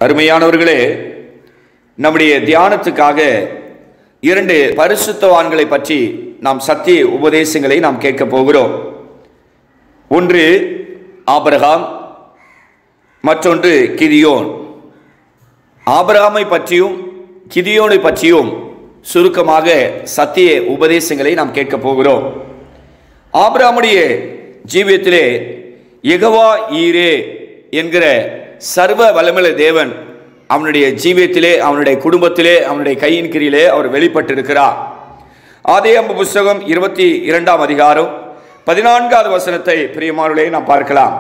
அருமையானவர்களே நம்முடைய தியானத்துக்காக இரண்டு பரிசுத்தவான்களை பற்றி நாம் சத்திய உபதேசங்களை நாம் கேட்க போகிறோம் ஒன்று ஆபிரகாம் மற்றொன்று கிதியோன் ஆபிரகாமை பற்றியும் கிதியோனை பற்றியும் சுருக்கமாக சத்திய உபதேசங்களை நாம் கேட்க போகிறோம் ஆபிரகாமுடைய ஜீவியத்திலே எகவா ஈரே என்கிற சர்வ வல்லமுள்ள தேவன் அவனுடைய ஜீவியத்திலே அவனுடைய குடும்பத்திலே அவனுடைய கையின் கிரியிலே அவர் வெளிப்பட்டிருக்கிறார் ஆதேயம்ப புஸ்தகம் இருபத்தி இரண்டாம் அதிகாரம் பதினான்காவது வசனத்தை பிரியமானவர்களே நாம் பார்க்கலாம்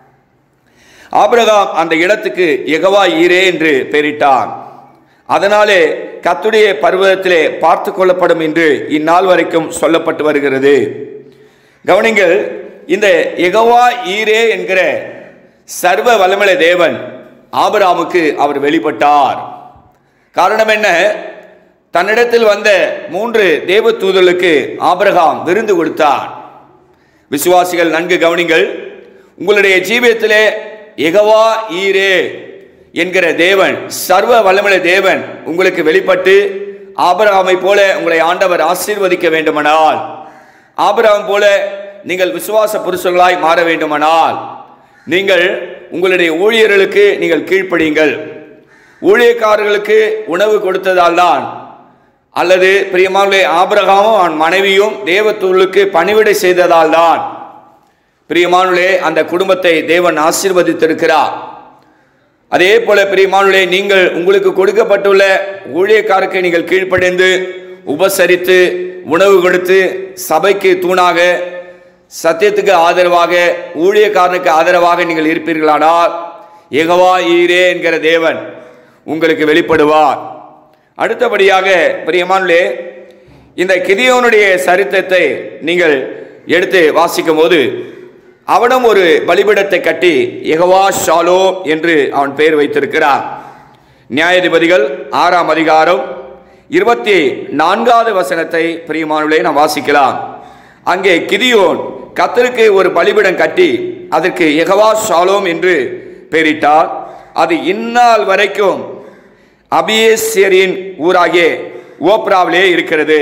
ஆபிரகாம் அந்த இடத்துக்கு எகவா ஈரே என்று பெயரிட்டான் அதனாலே கத்துடைய பர்வதத்திலே பார்த்து கொள்ளப்படும் என்று இந்நாள் வரைக்கும் சொல்லப்பட்டு வருகிறது கவனிங்கள் இந்த எகவா ஈரே என்கிற சர்வ வல்லமலை தேவன் ஆபிராமுக்கு அவர் வெளிப்பட்டார் காரணம் என்ன தன்னிடத்தில் வந்த மூன்று தேவ தூதர்களுக்கு ஆபிரகாம் விருந்து கொடுத்தார் விசுவாசிகள் நன்கு கவனிங்கள் உங்களுடைய ஜீவியத்திலே எகவா ஈரே என்கிற தேவன் சர்வ வல்லமலை தேவன் உங்களுக்கு வெளிப்பட்டு ஆபிரகாமை போல உங்களை ஆண்டவர் ஆசீர்வதிக்க வேண்டுமானால் ஆபிரகாம் போல நீங்கள் விசுவாச புருஷர்களாய் மாற வேண்டுமானால் நீங்கள் உங்களுடைய ஊழியர்களுக்கு நீங்கள் கீழ்ப்படியுங்கள் ஊழியக்காரர்களுக்கு உணவு கொடுத்ததால் தான் அல்லது பிரியமானே ஆபிரகாமும் அவன் மனைவியும் தேவத்தூர்களுக்கு பணிவிடை செய்ததால் தான் பிரியமானுலே அந்த குடும்பத்தை தேவன் ஆசீர்வதித்திருக்கிறார் அதே போல பிரியமானுலே நீங்கள் உங்களுக்கு கொடுக்கப்பட்டுள்ள ஊழியக்காருக்கு நீங்கள் கீழ்ப்படைந்து உபசரித்து உணவு கொடுத்து சபைக்கு தூணாக சத்தியத்துக்கு ஆதரவாக ஊழியக்காரனுக்கு ஆதரவாக நீங்கள் இருப்பீர்களானால் எகவா ஈரே என்கிற தேவன் உங்களுக்கு வெளிப்படுவார் அடுத்தபடியாக பிரியமானுலே இந்த கிதியோனுடைய சரித்திரத்தை நீங்கள் எடுத்து வாசிக்கும் போது அவனும் ஒரு பலிபிடத்தை கட்டி எகவா ஷாலோ என்று அவன் பெயர் வைத்திருக்கிறான் நியாயாதிபதிகள் ஆறாம் அதிகாரம் இருபத்தி நான்காவது வசனத்தை பிரியமானுலே நாம் வாசிக்கலாம் அங்கே கிதியோன் கத்தருக்கு ஒரு பலிபிடம் கட்டி அதற்கு எகவா ஷாலோம் என்று பெயரிட்டார் அது இந்நாள் வரைக்கும் அபியேசியரின் ஊராகிய ஓப்ராவிலே இருக்கிறது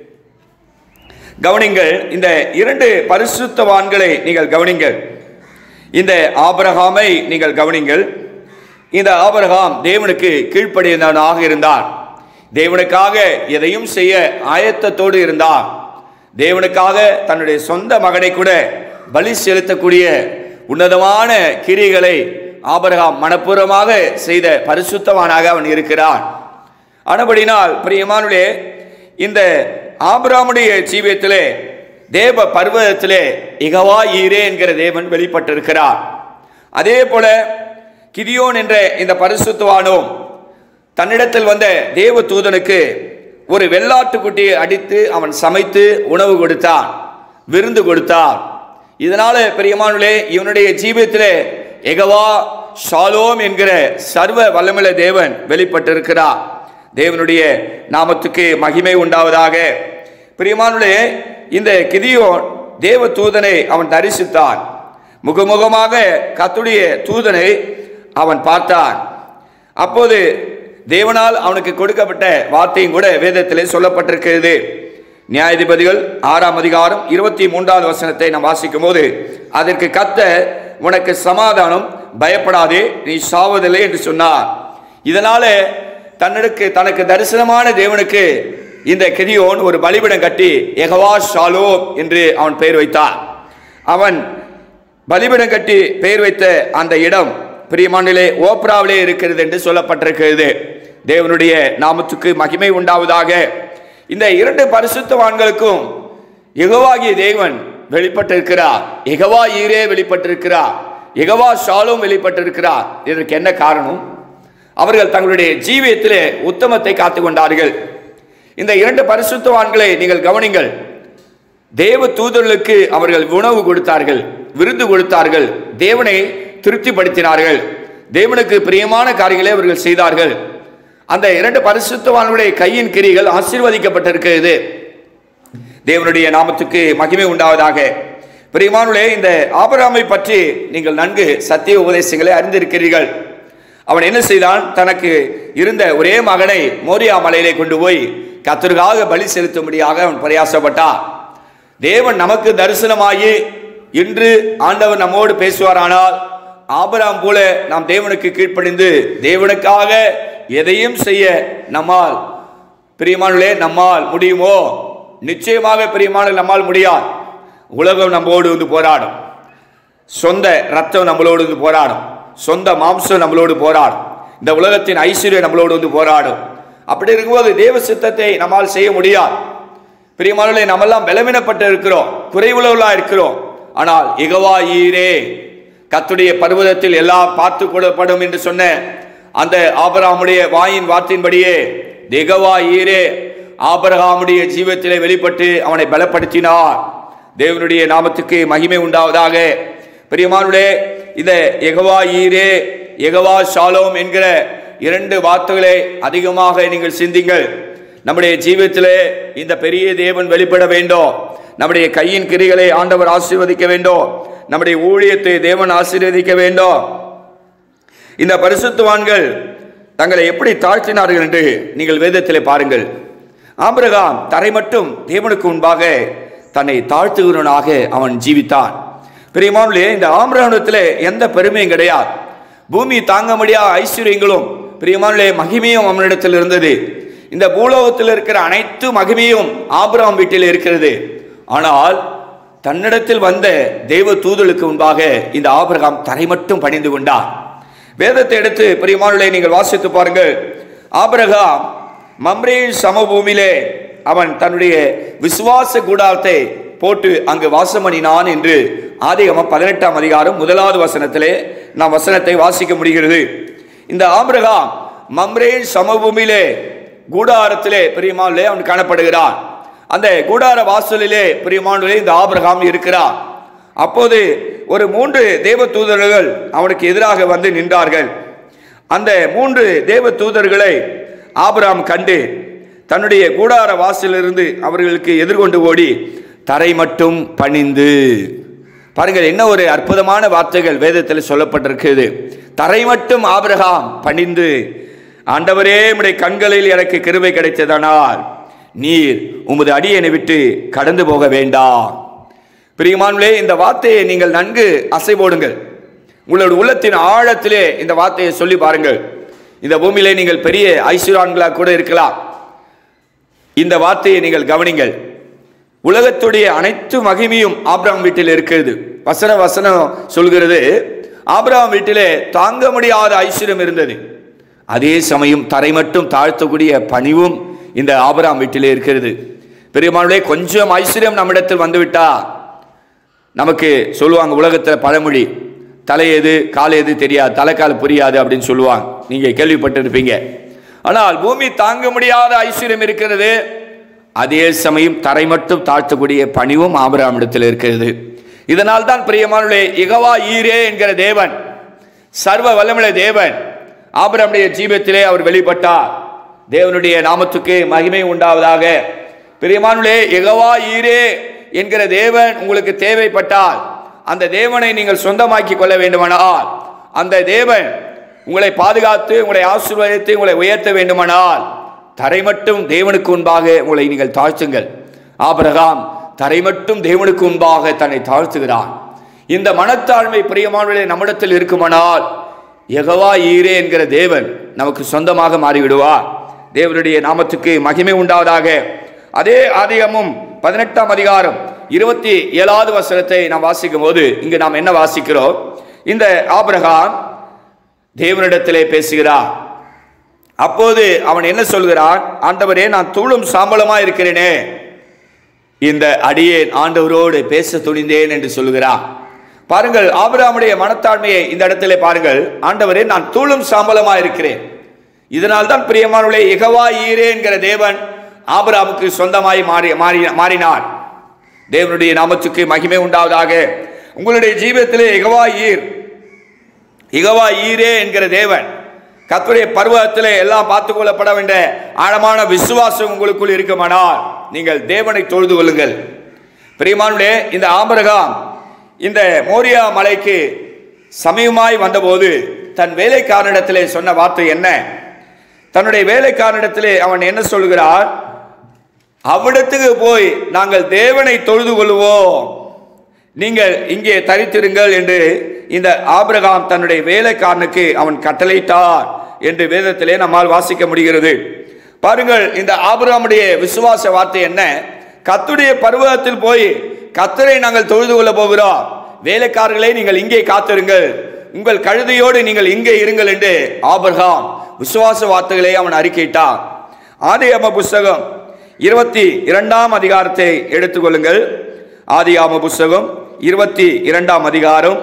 கவனிங்கள் இந்த இரண்டு பரிசுத்தவான்களை நீங்கள் கவனிங்கள் இந்த ஆபரகாமை நீங்கள் கவனிங்கள் இந்த ஆபரகாம் தேவனுக்கு கீழ்ப்படிந்தவனாக இருந்தார் தேவனுக்காக எதையும் செய்ய ஆயத்தத்தோடு இருந்தார் தேவனுக்காக தன்னுடைய சொந்த மகனை கூட பலி செலுத்தக்கூடிய உன்னதமான கிரிகளை ஆபரகாம் மனப்பூர்வமாக செய்த பரிசுத்தவானாக அவன் இருக்கிறான் ஆனபடினால் பிரியமானுடைய இந்த ஆபிராமுடைய ஜீவியத்திலே தேவ பர்வதத்திலே இகவா ஈரே என்கிற தேவன் வெளிப்பட்டிருக்கிறார் அதே போல கிதியோன் என்ற இந்த பரிசுத்தவானும் தன்னிடத்தில் வந்த தேவ தூதனுக்கு ஒரு வெள்ளாட்டுக்குட்டியை அடித்து அவன் சமைத்து உணவு கொடுத்தான் விருந்து கொடுத்தான் இதனால பெரியமானுலே இவனுடைய ஜீவியத்திலே எகவா ஷாலோம் என்கிற சர்வ வல்லமுள்ள தேவன் வெளிப்பட்டிருக்கிறார் தேவனுடைய நாமத்துக்கு மகிமை உண்டாவதாக பிரியமானுடைய இந்த கிதியோன் தேவ தூதனை அவன் தரிசித்தான் முகமுகமாக கத்துடைய தூதனை அவன் பார்த்தான் அப்போது தேவனால் அவனுக்கு கொடுக்கப்பட்ட வார்த்தையும் கூட வேதத்திலே சொல்லப்பட்டிருக்கிறது நியாயாதிபதிகள் ஆறாம் அதிகாரம் இருபத்தி மூன்றாவது வசனத்தை நாம் வாசிக்கும் போது அதற்கு கத்த உனக்கு சமாதானம் பயப்படாதே நீ சாவதில்லை என்று சொன்னார் இதனால தன்னுக்கு தனக்கு தரிசனமான தேவனுக்கு இந்த கெதியோன் ஒரு பலிபிடம் கட்டி எகவா ஷாலோ என்று அவன் பெயர் வைத்தான் அவன் பலிபிடம் கட்டி பெயர் வைத்த அந்த இடம் பிரியமானிலே ஓப்ராவிலே இருக்கிறது என்று சொல்லப்பட்டிருக்கிறது தேவனுடைய நாமத்துக்கு மகிமை உண்டாவதாக இந்த இரண்டு பரிசுத்தவான்களுக்கும் எகவாகிய தேவன் வெளிப்பட்டிருக்கிறார் எகவா ஈரே வெளிப்பட்டிருக்கிறார் எகவா ஷாலும் வெளிப்பட்டிருக்கிறார் இதற்கு என்ன காரணம் அவர்கள் தங்களுடைய ஜீவியத்திலே உத்தமத்தை காத்து கொண்டார்கள் இந்த இரண்டு பரிசுத்தவான்களை நீங்கள் கவனிங்கள் தேவ தூதர்களுக்கு அவர்கள் உணவு கொடுத்தார்கள் விருந்து கொடுத்தார்கள் தேவனை திருப்திப்படுத்தினார்கள் தேவனுக்கு பிரியமான காரியங்களை அவர்கள் செய்தார்கள் அந்த இரண்டு பரிசுத்தவான்களுடைய கையின் கிரிகள் ஆசீர்வதிக்கப்பட்டிருக்கிறது தேவனுடைய நாமத்துக்கு மகிமை உண்டாவதாக பிரியமானுலே இந்த ஆபராமை பற்றி நீங்கள் நன்கு சத்திய உபதேசங்களை அறிந்திருக்கிறீர்கள் அவன் என்ன செய்தான் தனக்கு இருந்த ஒரே மகனை மோரியா மலையிலே கொண்டு போய் கத்தருக்காக பலி செலுத்தும்படியாக அவன் பிரயாசப்பட்டான் தேவன் நமக்கு தரிசனமாகி இன்று ஆண்டவர் நம்மோடு பேசுவாரானால் ஆபராம் போல நாம் தேவனுக்கு கீழ்ப்படிந்து தேவனுக்காக எதையும் செய்ய நம்மால் பிரியமானே நம்மால் முடியுமோ நிச்சயமாக பிரியமான நம்மால் முடியாது உலகம் நம்மோடு வந்து போராடும் சொந்த ரத்தம் நம்மளோடு வந்து போராடும் சொந்த மாம்சம் நம்மளோடு போராடும் இந்த உலகத்தின் ஐஸ்வர்யம் நம்மளோடு வந்து போராடும் அப்படி இருக்கும்போது தேவ சித்தத்தை நம்மால் செய்ய முடியாது பிரியமானவர்களே நம்மெல்லாம் பலவீனப்பட்டு இருக்கிறோம் குறைவுள்ளவர்களா இருக்கிறோம் ஆனால் இகவா ஈரே கத்துடைய பர்வதத்தில் எல்லாம் பார்த்து கொள்ளப்படும் என்று சொன்ன அந்த ஆபராமுடைய வாயின் வார்த்தையின்படியே திகவா ஈரே ஆபரகாமுடைய ஜீவத்திலே வெளிப்பட்டு அவனை பலப்படுத்தினார் தேவனுடைய நாமத்துக்கு மகிமை உண்டாவதாக பிரியமானுடைய இந்த எகவா ஈரே எகவா ஷாலோம் என்கிற இரண்டு வார்த்தைகளை அதிகமாக நீங்கள் சிந்திங்கள் நம்முடைய ஜீவியத்திலே இந்த பெரிய தேவன் வெளிப்பட வேண்டும் நம்முடைய கையின் கிரிகளை ஆண்டவர் ஆசீர்வதிக்க வேண்டும் நம்முடைய ஊழியத்தை தேவன் ஆசீர்வதிக்க வேண்டும் இந்த பரிசுத்தவான்கள் தங்களை எப்படி தாழ்த்தினார்கள் என்று நீங்கள் வேதத்திலே பாருங்கள் ஆபிரகாம் தரை மட்டும் தேவனுக்கு முன்பாக தன்னை தாழ்த்துகிறவனாக அவன் ஜீவித்தான் பெரியமானே இந்த ஆம்பிரகணத்தில் எந்த பெருமையும் கிடையாது பூமி தாங்க முடியாத ஐஸ்வர்யங்களும் பிரியமானே மகிமையும் அவனிடத்தில் இருந்தது இந்த பூலோகத்தில் இருக்கிற அனைத்து மகிமையும் ஆபிரகாம் வீட்டில் இருக்கிறது ஆனால் தன்னிடத்தில் வந்த தெய்வ தூதலுக்கு முன்பாக இந்த ஆபிரகாம் தரை மட்டும் பணிந்து கொண்டார் வேதத்தை எடுத்து பிரியமானே நீங்கள் வாசித்து பாருங்கள் ஆபிரகாம் மம்ரேல் சமபூமியிலே அவன் தன்னுடைய விசுவாச கூடாரத்தை போட்டு அங்கு வாசம் பண்ணினான் என்று ஆதிகமம் பதினெட்டாம் அதிகாரம் முதலாவது வசனத்திலே நாம் வசனத்தை வாசிக்க முடிகிறது இந்த ஆபிரகாம் மம்ரேல் சமபூமியிலே கூடாரத்திலே பிரியமானே அவன் காணப்படுகிறான் அந்த கூடார வாசலிலே பிரியமானே இந்த ஆபிரகாம் இருக்கிறார் அப்போது ஒரு மூன்று தேவ தூதர்கள் அவனுக்கு எதிராக வந்து நின்றார்கள் அந்த மூன்று தேவ தூதர்களை ஆபிராம் கண்டு தன்னுடைய கூடார வாசலிலிருந்து அவர்களுக்கு எதிர்கொண்டு ஓடி தரை மட்டும் பணிந்து பாருங்கள் என்ன ஒரு அற்புதமான வார்த்தைகள் வேதத்தில் சொல்லப்பட்டிருக்கிறது தரை மட்டும் ஆபிரகாம் பணிந்து ஆண்டவரே உம்முடைய கண்களில் எனக்கு கிருபை கிடைத்ததனால் நீர் உமது அடியனை விட்டு கடந்து போக வேண்டாம் பிரியமானே இந்த வார்த்தையை நீங்கள் நன்கு அசை போடுங்கள் உங்களோட உள்ளத்தின் ஆழத்திலே இந்த வார்த்தையை சொல்லி பாருங்கள் இந்த பூமியிலே நீங்கள் பெரிய ஐஸ்வர்யான்களாக கூட இருக்கலாம் இந்த வார்த்தையை நீங்கள் கவனிங்கள் உலகத்துடைய அனைத்து மகிமையும் ஆபிரகாம் வீட்டில் இருக்கிறது வசன வசனம் சொல்கிறது ஆபிரகாம் வீட்டிலே தாங்க முடியாத ஐஸ்வர்யம் இருந்தது அதே சமயம் தரை மட்டும் தாழ்த்தக்கூடிய பணிவும் இந்த ஆபிரகாம் வீட்டிலே இருக்கிறது பெரியமானுடைய கொஞ்சம் ஐஸ்வர்யம் நம்மிடத்தில் வந்துவிட்டா நமக்கு சொல்லுவாங்க உலகத்தில் பழமொழி தலை எது கால் எது தெரியாது தலைக்கால் புரியாது அப்படின்னு சொல்லுவாங்க நீங்கள் கேள்விப்பட்டிருப்பீங்க ஆனால் பூமி தாங்க முடியாத ஐஸ்வர்யம் இருக்கிறது அதே சமயம் தரை மட்டும் தாழ்த்தக்கூடிய பணிவும் ஆபராமிடத்தில் இருக்கிறது இதனால் தான் பிரியமானுடைய இகவா ஈரே என்கிற தேவன் சர்வ வல்லமுள்ள தேவன் ஆபராமுடைய ஜீவத்திலே அவர் வெளிப்பட்டார் தேவனுடைய நாமத்துக்கு மகிமை உண்டாவதாக பிரியமானுடைய இகவா ஈரே என்கிற தேவன் உங்களுக்கு தேவைப்பட்டால் அந்த தேவனை நீங்கள் சொந்தமாக்கி கொள்ள வேண்டுமானால் அந்த தேவன் உங்களை பாதுகாத்து உங்களை ஆசீர்வதித்து உங்களை உயர்த்த வேண்டுமானால் தரை மட்டும் தேவனுக்கு முன்பாக உங்களை நீங்கள் தாழ்த்துங்கள் ஆபிரகாம் தரை மட்டும் தேவனுக்கு முன்பாக தன்னை தாழ்த்துகிறான் இந்த மனத்தாழ்மை பிரியமானவர்களே நம்மிடத்தில் இருக்குமானால் எகவா ஈரே என்கிற தேவன் நமக்கு சொந்தமாக மாறிவிடுவார் தேவனுடைய நாமத்துக்கு மகிமை உண்டாவதாக அதே ஆதிகமும் பதினெட்டாம் அதிகாரம் இருபத்தி ஏழாவது வசனத்தை நாம் வாசிக்கும் போது இங்கு நாம் என்ன வாசிக்கிறோம் இந்த ஆபிரகாம் தேவனிடத்திலே பேசுகிறார் அப்போது அவன் என்ன சொல்கிறான் ஆண்டவரே நான் தூளும் சாம்பலமா இருக்கிறேனே இந்த அடியேன் ஆண்டவரோடு பேச துணிந்தேன் என்று சொல்கிறான் பாருங்கள் ஆபிரகாமுடைய மனத்தாழ்மையை இந்த இடத்திலே பாருங்கள் ஆண்டவரே நான் தூளும் சாம்பலமா இருக்கிறேன் இதனால் தான் பிரியமானுடைய இகவா ஈரே என்கிற தேவன் ஆபிரகாமுக்கு சொந்தமாய் மாறி மாறி மாறினார் தேவனுடைய நாமத்துக்கு மகிமை உண்டாவதாக உங்களுடைய ஜீவிதத்திலே இகவா ஈர் இகவா ஈரே என்கிற தேவன் கத்துடைய பருவத்திலே எல்லாம் பார்த்து கொள்ளப்பட வேண்டிய ஆழமான விசுவாசம் உங்களுக்குள் இருக்குமானால் நீங்கள் தேவனை தொழுது கொள்ளுங்கள் பிரியமானுடைய இந்த ஆபரகாம் இந்த மோரியா மலைக்கு சமயமாய் வந்தபோது தன் வேலைக்காரனிடத்திலே சொன்ன வார்த்தை என்ன தன்னுடைய வேலைக்காரனிடத்திலே அவன் என்ன சொல்கிறார் அவ்விடத்துக்கு போய் நாங்கள் தேவனை தொழுது கொள்வோம் நீங்கள் இங்கே தரித்திருங்கள் என்று இந்த ஆபிரகாம் தன்னுடைய வேலைக்காரனுக்கு அவன் கட்டளையிட்டார் என்று வேதத்திலே நம்மால் வாசிக்க முடிகிறது பாருங்கள் இந்த ஆபிரகாமுடைய விசுவாச வார்த்தை என்ன கத்துடைய பருவத்தில் போய் கத்தரை நாங்கள் தொழுது கொள்ள போகிறோம் வேலைக்காரர்களே நீங்கள் இங்கே காத்திருங்கள் உங்கள் கழுதையோடு நீங்கள் இங்கே இருங்கள் என்று ஆபிரகாம் விசுவாச வார்த்தைகளை அவன் அறிக்கையிட்டான் ஆதியாம புஸ்தகம் இருபத்தி இரண்டாம் அதிகாரத்தை எடுத்துக்கொள்ளுங்கள் ஆதியாம புஸ்தகம் இருபத்தி இரண்டாம் அதிகாரம்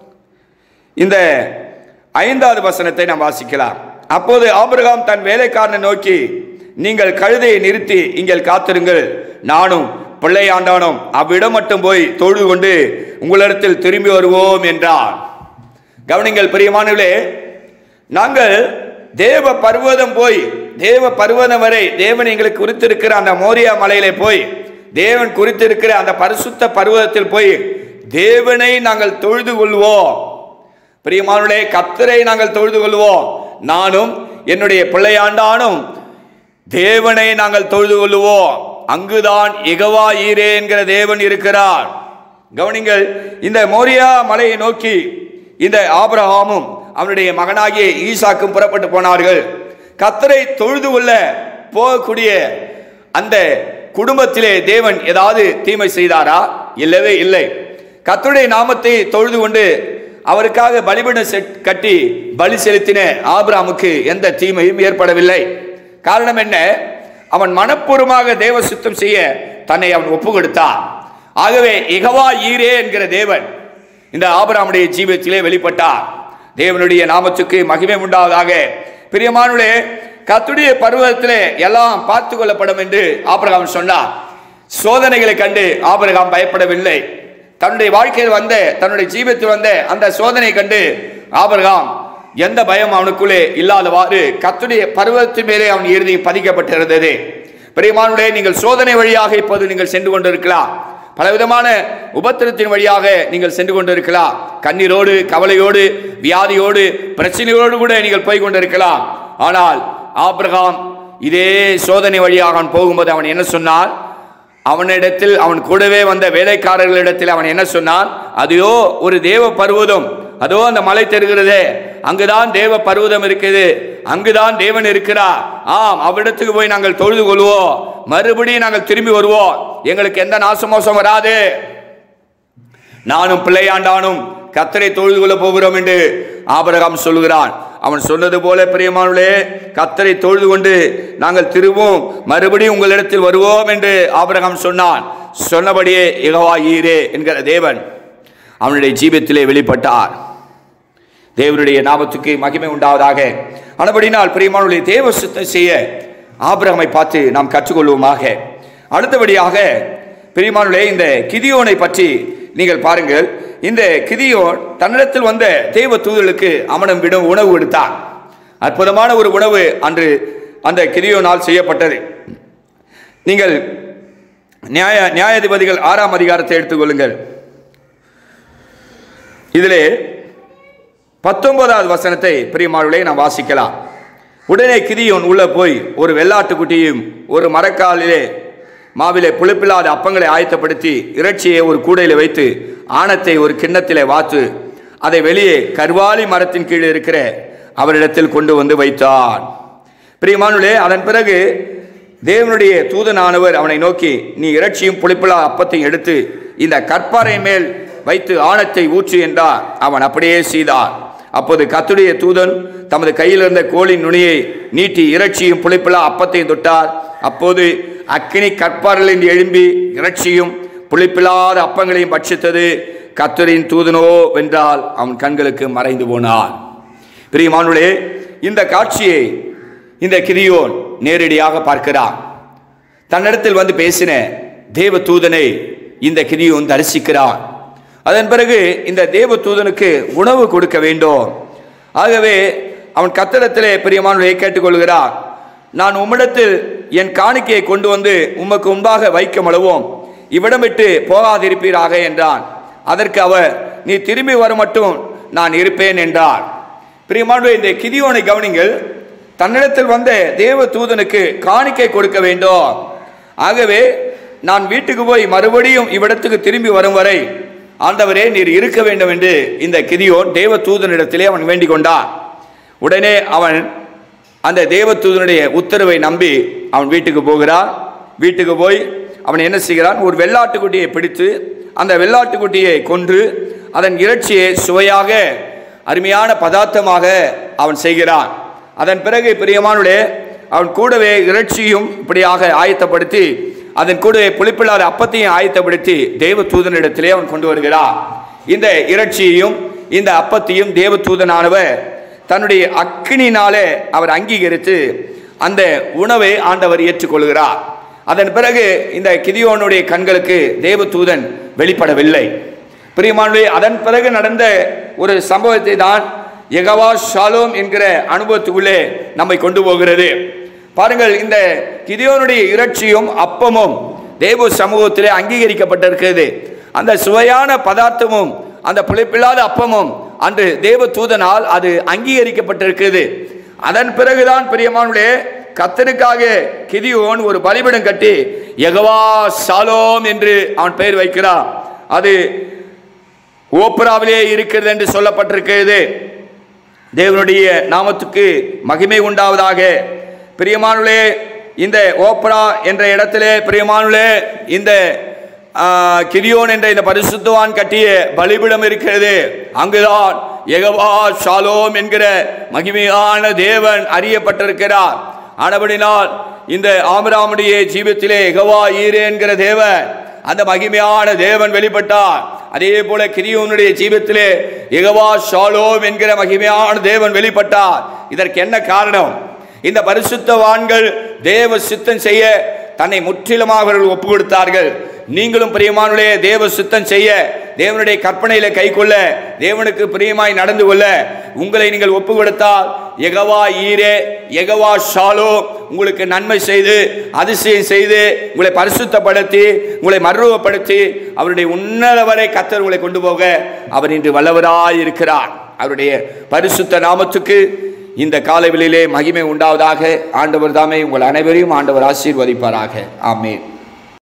இந்த ஐந்தாவது வசனத்தை நாம் வாசிக்கலாம் அப்போது ஆபிரகாம் தன் வேலைக்காரனை நோக்கி நீங்கள் கழுதையை நிறுத்தி இங்கே காத்திருங்கள் நானும் பிள்ளையாண்டானும் அவ்விடம் மட்டும் போய் தொழுது கொண்டு உங்களிடத்தில் திரும்பி வருவோம் என்றான் கவனிங்கள் பிரியமானவர்களே நாங்கள் தேவ பர்வதம் போய் தேவ பர்வதம் வரை தேவன் எங்களுக்கு குறித்திருக்கிற அந்த மோரியா மலையிலே போய் தேவன் குறித்திருக்கிற அந்த பரிசுத்த பர்வதத்தில் போய் தேவனை நாங்கள் தொழுது கொள்வோம் பிரியமானவர்களே கத்தரை நாங்கள் தொழுது கொள்வோம் நானும் என்னுடைய பிள்ளையாண்டானும் தேவனை நாங்கள் தொழுது கொள்வோம் அங்குதான் எகவா ஈரே என்கிற தேவன் இருக்கிறார் கவனிங்கள் இந்த மோரியா மலையை நோக்கி இந்த ஆபிரகாமும் அவனுடைய மகனாகிய ஈசாக்கும் புறப்பட்டு போனார்கள் கத்தரை தொழுது கொள்ள போகக்கூடிய அந்த குடும்பத்திலே தேவன் ஏதாவது தீமை செய்தாரா இல்லவே இல்லை கத்தருடைய நாமத்தை தொழுது கொண்டு அவருக்காக பலிபீடம் செட் கட்டி பலி செலுத்தின ஆபிராமுக்கு எந்த தீமையும் ஏற்படவில்லை காரணம் என்ன அவன் மனப்பூர்வமாக தேவ சுத்தம் செய்ய தன்னை அவன் ஒப்பு கொடுத்தான் ஆகவே இகவா ஈரே என்கிற தேவன் இந்த ஆபிராமுடைய ஜீவியத்திலே வெளிப்பட்டார் தேவனுடைய நாமத்துக்கு மகிமை உண்டாவதாக பிரியமானுடைய கத்துடைய பருவத்திலே எல்லாம் பார்த்து கொள்ளப்படும் என்று ஆபிரகாம் சொன்னார் சோதனைகளை கண்டு ஆபிரகாம் பயப்படவில்லை தன்னுடைய வாழ்க்கையில் வந்த தன்னுடைய ஜீவியத்தில் வந்த அந்த சோதனை கண்டு ஆபிரகாம் எந்த பயம் அவனுக்குள்ளே இல்லாதவாறு கத்துடைய பருவத்தின் மேலே அவன் இறுதி பதிக்கப்பட்டிருந்தது பிரியமானுடைய நீங்கள் சோதனை வழியாக இப்போது நீங்கள் சென்று கொண்டிருக்கலாம் பலவிதமான உபத்திரத்தின் வழியாக நீங்கள் சென்று கொண்டிருக்கலாம் கண்ணீரோடு கவலையோடு வியாதியோடு பிரச்சனையோடு கூட நீங்கள் போய் கொண்டிருக்கலாம் ஆனால் ஆபிரகாம் இதே சோதனை வழியாக அவன் போகும்போது அவன் என்ன சொன்னான் அவனிடத்தில் அவன் கூடவே வந்த வேலைக்காரர்களிடத்தில் அவன் என்ன சொன்னான் அதையோ ஒரு தேவ பர்வதம் அதோ அந்த மலை தெரிகிறதே அங்குதான் தேவ பர்வதம் இருக்குது அங்குதான் தேவன் இருக்கிறார் ஆம் அவ்விடத்துக்கு போய் நாங்கள் தொழுது கொள்வோம் மறுபடியும் நாங்கள் திரும்பி வருவோம் எங்களுக்கு எந்த நாசமோசம் வராது நானும் பிள்ளையாண்டானும் கத்தரை தொழுது கொள்ள போகிறோம் என்று ஆபரகாம் சொல்கிறான் அவன் சொன்னது போல பிரியமானே கத்தரை தொழுது கொண்டு நாங்கள் திரும்பவும் மறுபடியும் உங்களிடத்தில் வருவோம் என்று ஆபரகாம் சொன்னான் சொன்னபடியே இகவா ஈரே என்கிற தேவன் அவனுடைய ஜீவியத்திலே வெளிப்பட்டார் தேவனுடைய நாமத்துக்கு மகிமை உண்டாவதாக ஆனபடினால் பிரியமானுடைய தேவ சுத்தம் செய்ய ஆபிரகமை பார்த்து நாம் கற்றுக்கொள்வோமாக அடுத்தபடியாக பிரியமானுடைய இந்த கிதியோனை பற்றி நீங்கள் பாருங்கள் இந்த கிதியோன் தன்னிடத்தில் வந்த தேவ தூதர்களுக்கு அவனம் விடும் உணவு கொடுத்தான் அற்புதமான ஒரு உணவு அன்று அந்த கிதியோனால் செய்யப்பட்டது நீங்கள் நியாய நியாயாதிபதிகள் ஆறாம் அதிகாரத்தை எடுத்துக்கொள்ளுங்கள் இதிலே பத்தொன்பதாவது வசனத்தை பிரியமானவர்களே நாம் வாசிக்கலாம் உடனே கிதியோன் உள்ள போய் ஒரு வெள்ளாட்டுக்குட்டியும் ஒரு மரக்காலிலே மாவிலே புளிப்பில்லாத அப்பங்களை ஆயத்தப்படுத்தி இறைச்சியை ஒரு கூடையில் வைத்து ஆணத்தை ஒரு கிண்ணத்திலே வாத்து அதை வெளியே கர்வாலி மரத்தின் கீழே இருக்கிற அவரிடத்தில் கொண்டு வந்து வைத்தான் பிரியமானுலே அதன் பிறகு தேவனுடைய தூதனானவர் அவனை நோக்கி நீ இறைச்சியும் புளிப்பில்லா அப்பத்தையும் எடுத்து இந்த கற்பாறை மேல் வைத்து ஆணத்தை ஊற்று என்றார் அவன் அப்படியே செய்தார் அப்போது கத்துடைய தூதன் தமது கையில் இருந்த கோழின் நுனியை நீட்டி இறைச்சியும் புளிப்பில்லா அப்பத்தையும் தொட்டார் அப்போது அக்கினி கற்பாரிலிருந்து எழும்பி இறைச்சியும் புளிப்பில்லாத அப்பங்களையும் பட்சித்தது கத்தரின் தூதனோ வென்றால் அவன் கண்களுக்கு மறைந்து போனான் பிரியமானுளே இந்த காட்சியை இந்த கிரியோன் நேரடியாக பார்க்கிறான் தன்னிடத்தில் வந்து பேசின தேவ தூதனை இந்த கிரியோன் தரிசிக்கிறான் அதன் பிறகு இந்த தேவ தூதனுக்கு உணவு கொடுக்க வேண்டும் ஆகவே அவன் கத்தடத்திலே பிரியமானவரை கேட்டுக்கொள்கிறார் நான் உம்மிடத்தில் என் காணிக்கையை கொண்டு வந்து உமக்கு முன்பாக வைக்க அளவும் இவ்விடம் விட்டு போகாதிருப்பீராக என்றான் அதற்கு அவர் நீ திரும்பி வர மட்டும் நான் இருப்பேன் என்றார் பிரியமான இந்த கிதியோனை கவனிங்கள் தன்னிடத்தில் வந்த தேவ தூதனுக்கு காணிக்கை கொடுக்க வேண்டும் ஆகவே நான் வீட்டுக்கு போய் மறுபடியும் இவ்விடத்துக்கு திரும்பி வரும் வரை ஆண்டவரே நீர் இருக்க வேண்டும் என்று இந்த கிதியோன் தேவ தூதனிடத்திலே அவன் வேண்டிக் கொண்டான் உடனே அவன் அந்த தேவ தூதனுடைய உத்தரவை நம்பி அவன் வீட்டுக்கு போகிறான் வீட்டுக்கு போய் அவன் என்ன செய்கிறான் ஒரு வெள்ளாட்டுக்குட்டியை பிடித்து அந்த வெள்ளாட்டுக்குட்டியை கொன்று அதன் இறைச்சியை சுவையாக அருமையான பதார்த்தமாக அவன் செய்கிறான் அதன் பிறகு பிரியமானுடைய அவன் கூடவே இறைச்சியும் இப்படியாக ஆயத்தப்படுத்தி அதன் கூடவே புளிப்பில்லாத அப்பத்தையும் ஆயத்தப்படுத்தி தேவ தூதனிடத்திலே அவன் கொண்டு வருகிறான் இந்த இறைச்சியையும் இந்த அப்பத்தையும் தேவ தூதனானவர் தன்னுடைய அக்கினினாலே அவர் அங்கீகரித்து அந்த உணவை ஆண்டவர் ஏற்றுக்கொள்கிறார் அதன் பிறகு இந்த கிதியோனுடைய கண்களுக்கு தேவதூதன் வெளிப்படவில்லை பிரியமானவே அதன் பிறகு நடந்த ஒரு சம்பவத்தை தான் யெகவா ஷாலோம் என்கிற அனுபவத்துக்குள்ளே நம்மை கொண்டு போகிறது பாருங்கள் இந்த கிதியோனுடைய இறைச்சியும் அப்பமும் தேவ சமூகத்திலே அங்கீகரிக்கப்பட்டிருக்கிறது அந்த சுவையான பதார்த்தமும் அந்த புளிப்பில்லாத அப்பமும் அன்று தேவ தூதனால் அது அங்கீகரிக்கப்பட்டிருக்கிறது அதன் பிறகுதான் பிரியமானுடைய கத்தனுக்காக கிதியோன் ஒரு பலிபீடம் கட்டி யெகவா சாலோம் என்று அவன் பெயர் வைக்கிறான் அது ஓப்ராவிலே இருக்கிறது என்று சொல்லப்பட்டிருக்கிறது தேவனுடைய நாமத்துக்கு மகிமை உண்டாவதாக பிரியமானுளே இந்த ஓப்ரா என்ற இடத்திலே பிரியமானுளே இந்த ஆ, கிரியோன் என்ற இந்த பரிசுத்தவான் கட்டிய பலிபிடம் இருக்கிறது அங்குதான் யெகோவா ஷாலோம் என்கிற மகிமையான தேவன் அறியப்பட்டிருக்கிறார் ஆனபடினால் இந்த ஆமராமுடைய ஜீவத்திலே யெகோவா ஈரே என்கிற தேவன் அந்த மகிமையான தேவன் வெளிப்பட்டார் அதே போல கிரியோனுடைய ஜீவத்திலே யெகோவா ஷாலோம் என்கிற மகிமையான தேவன் வெளிப்பட்டார் இதற்கு என்ன காரணம் இந்த பரிசுத்தவான்கள் தேவ சித்தம் செய்ய தன்னை முற்றிலுமாக அவர்கள் ஒப்பு கொடுத்தார்கள் நீங்களும் பிரியமானுடைய தேவ சுத்தம் செய்ய தேவனுடைய கற்பனையில கை கொள்ள தேவனுக்கு பிரியமாய் நடந்து கொள்ள உங்களை நீங்கள் ஒப்பு கொடுத்தால் எகவா ஈரே எகவா ஷாலோ உங்களுக்கு நன்மை செய்து அதிசயம் செய்து உங்களை பரிசுத்தப்படுத்தி உங்களை மறுரூபப்படுத்தி அவருடைய உன்னத வரை கத்தர் உங்களை கொண்டு போக அவர் இன்று வல்லவராய் இருக்கிறார் அவருடைய பரிசுத்த நாமத்துக்கு இந்த காலவெளியிலே மகிமை உண்டாவதாக ஆண்டவர் தாமே உங்கள் அனைவரையும் ஆண்டவர் ஆசீர்வதிப்பாராக ஆமென்